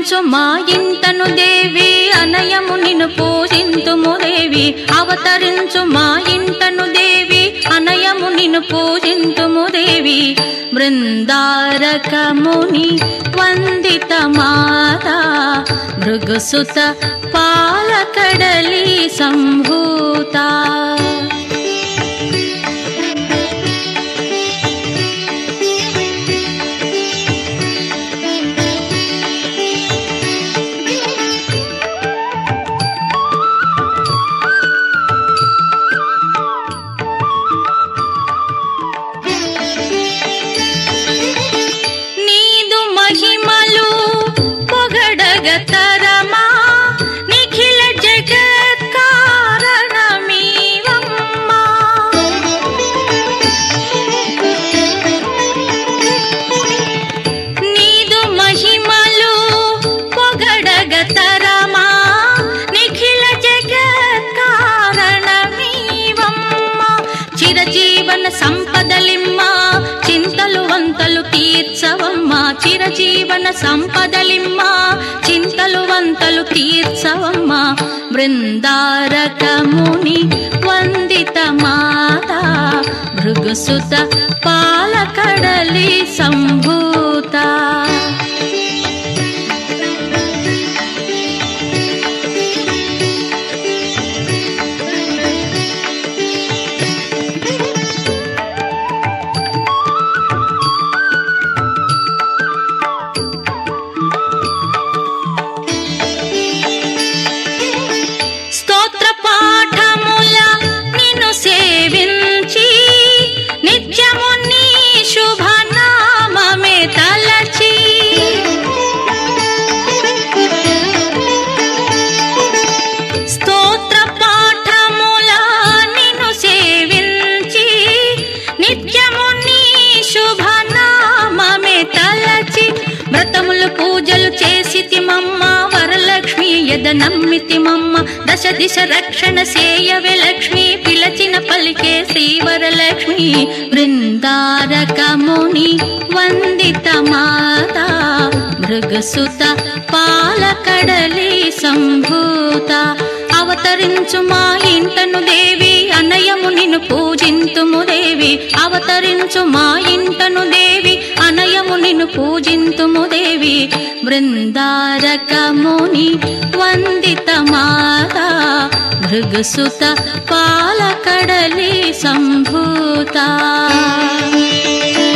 అవతరించు మా ఇంటను దేవి అనయము నిన్ను పూజింతుము దేవి అవతరించు మా ఇంటను దేవి అనయము నిన్ను పూజింతుము దేవి బృందారకముని వందిత మాత భృగుసుత పాలకడలి సంభూత నీదు మహిమలు పొగడగతరమా నిఖిల జగత్ కారణమీవమ్మా నీదు మహిమలు పొగడగతరమా నిఖిల జగత్ కారణమీవమ్మా చిరజీవన సంపదలిమ్మ చింతలు వంతలు తీర్చవమ్మ చిరజీవన సంపదలిమ్మ చింతలు వంతలు తీర్చవమ్మ బృందారకముని వందిత మాత భృగుసుత పాలకడలి సంభూత స్తోత్ర పాఠముల నిన్ను సేవించి నిత్యము నీ శుభనామమే తలచి స్తోత్ర పాఠముల నిన్ను సేవించి నిత్యము నీ శుభనామమే తలచి వ్రతములు పూజలు చేసి మమ్మ వరలక్ష్మి ఎద నమ్మితి మమ్మ దశ దిశ రక్షణ సేయవే లక్ష్మి పిలచిన పలికే శ్రీవరలక్ష్మి బృందారకముని వందిత మాత మృగసుత పాలకడలి సంభూత అవతరించు మా ఇంటను దేవి అనయము నిన్ను పూజింతుము దేవి అవతరించు మా ఇంటను దేవి అనయము నిన్ను పూజింతుము దేవి బృందారకముని వందిత మాత భృగుసుత పాలకడలి సంభూత